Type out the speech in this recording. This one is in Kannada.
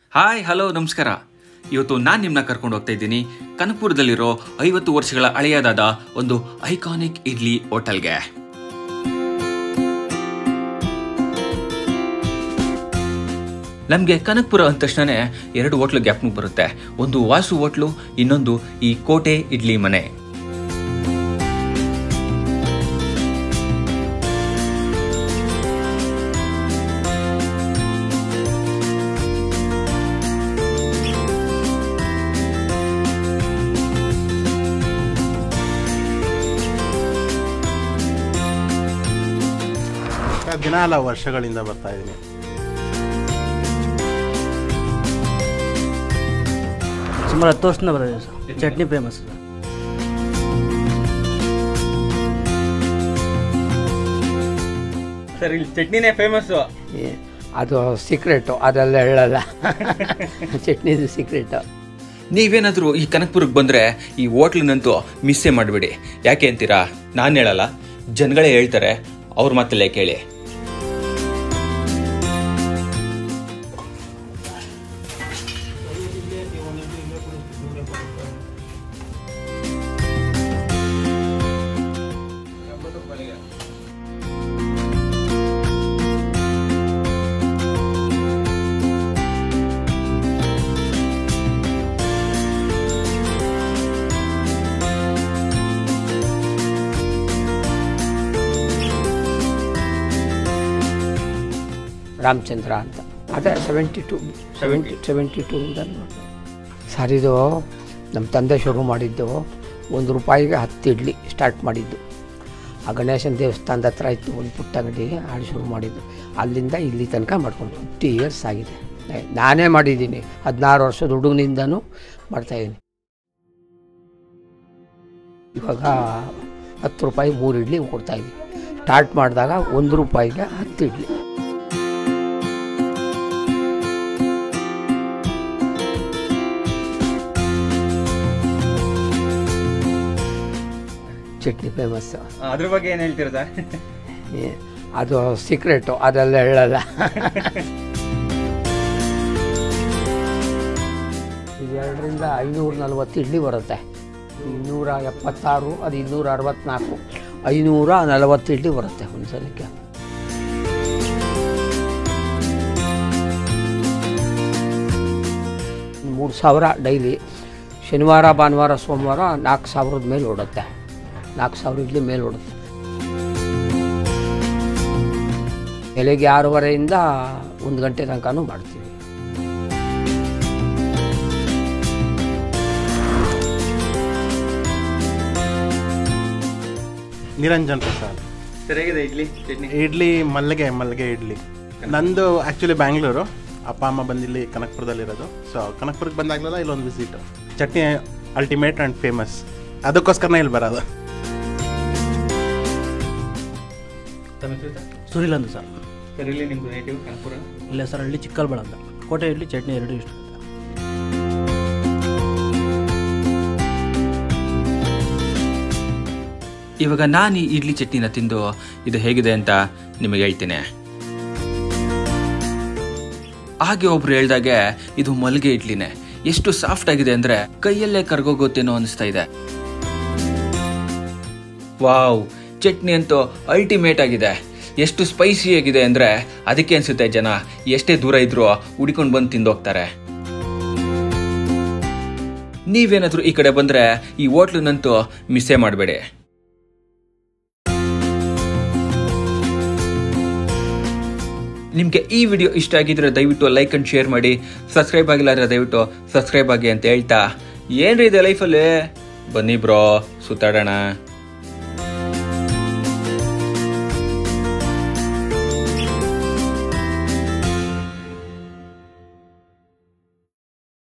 ಹಾಯ್ ಹಲೋ ನಮಸ್ಕಾರ ಇವತ್ತು ನಾನು ನಿಮ್ಮನ್ನ ಕರ್ಕೊಂಡು ಹೋಗ್ತಾ ಇದ್ದೀನಿ ಕನಕಪುರದಲ್ಲಿರೋ ಐವತ್ತು ವರ್ಷಗಳ ಹಳೆಯದಾದ ಒಂದು ಐಕಾನಿಕ್ ಇಡ್ಲಿ ಹೋಟೆಲ್ಗೆ ನಮಗೆ ಕನಕಪುರ ಅಂದ ತಕ್ಷಣ ಎರಡು ಹೋಟ್ಲು ಗ್ಯಾಪ್ನು ಬರುತ್ತೆ ಒಂದು ವಾಸು ಹೋಟ್ಲು ಇನ್ನೊಂದು ಈ ಕೋಟೆ ಇಡ್ಲಿ ಮನೆ ದಿನ ಅಲ್ಲ ವರ್ಷಗಳಿಂದ ಬರ್ತಾ ಇದ್ದೀನಿ ಸುಮಾರು ಹತ್ತು ವರ್ಷದಿಂದ ಬರೋದು sir chutney famous sir sir ಇಲ್ಲಿ ಚಟ್ನಿನೇ ಫೇಮಸ್ಸು ಏ, ಅದು ಸೀಕ್ರೆಟು ಅದೆಲ್ಲ ಹೇಳಲ್ಲ ಚಟ್ನಿದು ಸೀಕ್ರೆಟು ನೀವೇನಾದರೂ ಈ ಕನಕಪುರಕ್ಕೆ ಬಂದರೆ ಈ ಹೋಟ್ಲಿನಂತೂ ಮಿಸ್ಸೇ ಮಾಡಬೇಡಿ ಯಾಕೆ ಅಂತೀರಾ ನಾನು ಹೇಳಲ್ಲ ಜನಗಳೇ ಹೇಳ್ತಾರೆ ಅವ್ರ ಮಾತಲ್ಲೇ ಕೇಳಿ ರಾಮಚಂದ್ರ ಅಂತ ಅದೇ ಸೆವೆಂಟಿ ಟು ಸೆವೆಂಟಿ ಸೆವೆಂಟಿ ಟೂಯಿಂದ ಸರ್ ಇದು ನಮ್ಮ ತಂದೆ ಶುರು ಮಾಡಿದ್ದು ಒಂದು ರೂಪಾಯಿಗೆ ಹತ್ತು ಇಡ್ಲಿ ಸ್ಟಾರ್ಟ್ ಮಾಡಿದ್ದು ಆ ಗಣೇಶನ ದೇವಸ್ಥಾನದ ಹತ್ರ ಇತ್ತು ಒಂದು ಪುಟ್ಟ ಅಂಗಡಿ ಆಡಿ ಶುರು ಮಾಡಿದ್ದು ಅಲ್ಲಿಂದ ಇಲ್ಲಿ ತನಕ ಮಾಡ್ಕೊಂಡು ಫಿಫ್ಟಿ ಇಯರ್ಸ್ ಆಗಿದೆ ಏ, ನಾನೇ ಮಾಡಿದ್ದೀನಿ ಹದಿನಾರು ವರ್ಷದ ಹುಡುಗನಿಂದನೂ ಮಾಡ್ತಾಯಿದ್ದೀನಿ ಇವಾಗ ಹತ್ತು ರೂಪಾಯಿ ಮೂರು ಇಡ್ಲಿ ಕೊಡ್ತಾಯಿದ್ವಿ ಸ್ಟಾರ್ಟ್ ಮಾಡಿದಾಗ ಒಂದು ರೂಪಾಯಿಗೆ ಹತ್ತು ಇಡ್ಲಿ ಚಟ್ನಿ ಫೇಮಸ್ಸು ಅದ್ರ ಬಗ್ಗೆ ಏನು ಹೇಳ್ತೀರಾ ಸರ್ ಏ, ಅದು ಸೀಕ್ರೆಟು ಅದೆಲ್ಲ ಹೇಳಲ್ಲ ಇದು ಎರಡರಿಂದ ಐನೂರ ನಲ್ವತ್ತು ಇಡ್ಲಿ ಬರುತ್ತೆ ಇನ್ನೂರ ಎಪ್ಪತ್ತಾರು ಅದು ಇನ್ನೂರ ಅರವತ್ತ್ನಾಲ್ಕು ಐನೂರ ನಲವತ್ತು ಇಡ್ಲಿ ಬರುತ್ತೆ ಒಂದು ಸಲಕ್ಕೆ ಮೂರು ಸಾವಿರ ಡೈಲಿ ಶನಿವಾರ ಭಾನುವಾರ ಸೋಮವಾರ ನಾಲ್ಕು ಸಾವಿರದ ಮೇಲೆ ಓಡುತ್ತೆ ನಾಲ್ಕು ಸಾವಿರ ಇಡ್ಲಿ ಮೇಲೆ ಓಡುತ್ತೆ ಬೆಳಗ್ಗೆ ಆರೂವರೆಯಿಂದ ಒಂದು ಗಂಟೆ ತನಕನೂ ಮಾಡ್ತೀವಿ ನಿರಂಜನ್ ಪ್ರಸಾದ್ ಸರಿಯಾಗಿದೆ ಇಡ್ಲಿ ಚಟ್ನಿ ಇಡ್ಲಿ ಮಲ್ಲಿಗೆ ಮಲ್ಲಿಗೆ ಇಡ್ಲಿ ನಂದು ಆ್ಯಕ್ಚುಲಿ ಬ್ಯಾಂಗ್ಳೂರು ಅಪ್ಪ ಅಮ್ಮ ಬಂದಿಲ್ಲಿ ಕನಕಪುರದಲ್ಲಿರೋದು ಸೊ ಕನಕಪುರಕ್ಕೆ ಬಂದಾಗಲೆಲ್ಲ ಇಲ್ಲೊಂದು visit chutney ultimate and famous ಅದಕ್ಕೋಸ್ಕರನೇ ಇಲ್ಲಿ ಬರೋದು ಸುನಿಲ್ ಅಂತ ಸರ್ ಸರ್ ಇಲ್ಲಿ ನಿಮ್ಮದು ನೇಟಿವ್ ಕನಕಪುರ ಇಲ್ಲ ಸರ್ ಹಳ್ಳಿ ಚಿಕ್ಕಲ್ಬಳ ಅಂತ ಕೋಟೆ ಇಡ್ಲಿ ಚಟ್ನಿ ಎರಡು ಇಷ್ಟ ಇವಾಗ ನಾನು ಈ ಇಡ್ಲಿ ಚಟ್ನಿನ ತಿಂದು ಇದು ಹೇಗಿದೆ ಅಂತ ನಿಮಗೆ ಹೇಳ್ತೀನಿ ಹಾಗೆ ಒಬ್ರು ಹೇಳ್ದಾಗೆ ಇದು ಮಲ್ಗೆ ಇಡ್ಲಿನೇ ಎಷ್ಟು ಸಾಫ್ಟ್ ಆಗಿದೆ ಅಂದ್ರೆ ಕೈಯಲ್ಲೇ ಕರ್ಗೋಗುತ್ತೇನೋ ಅನಿಸ್ತಾ ಇದೆ ವಾವ್ ಚಟ್ನಿ ಅಂತೂ ಅಲ್ಟಿಮೇಟ್ ಆಗಿದೆ ಎಷ್ಟು ಸ್ಪೈಸಿ ಆಗಿದೆ ಅಂದ್ರೆ ಅದಕ್ಕೆ ಅನ್ಸುತ್ತೆ ಜನ ಎಷ್ಟೇ ದೂರ ಇದ್ರೂ ಹುಡಿಕೊಂಡು ಬಂದು ತಿಂದೋಗ್ತಾರೆ ನೀವೇನಾದ್ರೂ ಈ ಕಡೆ ಬಂದ್ರೆ ಈ ಹೋಟ್ಲನ್ನಂತೂ ಮಿಸ್ಸೇ ಮಾಡಬೇಡಿ ನಿಮಗೆ ಈ ವಿಡಿಯೋ ಇಷ್ಟ ಆಗಿದ್ರೆ ದಯವಿಟ್ಟು ಲೈಕ್ ಅಂಡ್ ಶೇರ್ ಮಾಡಿ ಸಬ್ಸ್ಕ್ರೈಬ್ ಆಗಿಲ್ಲ ಅಂದ್ರೆ ದಯವಿಟ್ಟು ಸಬ್ಸ್ಕ್ರೈಬ್ ಆಗಿ ಅಂತ ಹೇಳ್ತಾ ಏನ್ರಿ ಇದೆ ಲೈಫಲ್ಲಿ ಬನ್ನಿ ಬ್ರೋ ಸುತ್ತಾಡೋಣ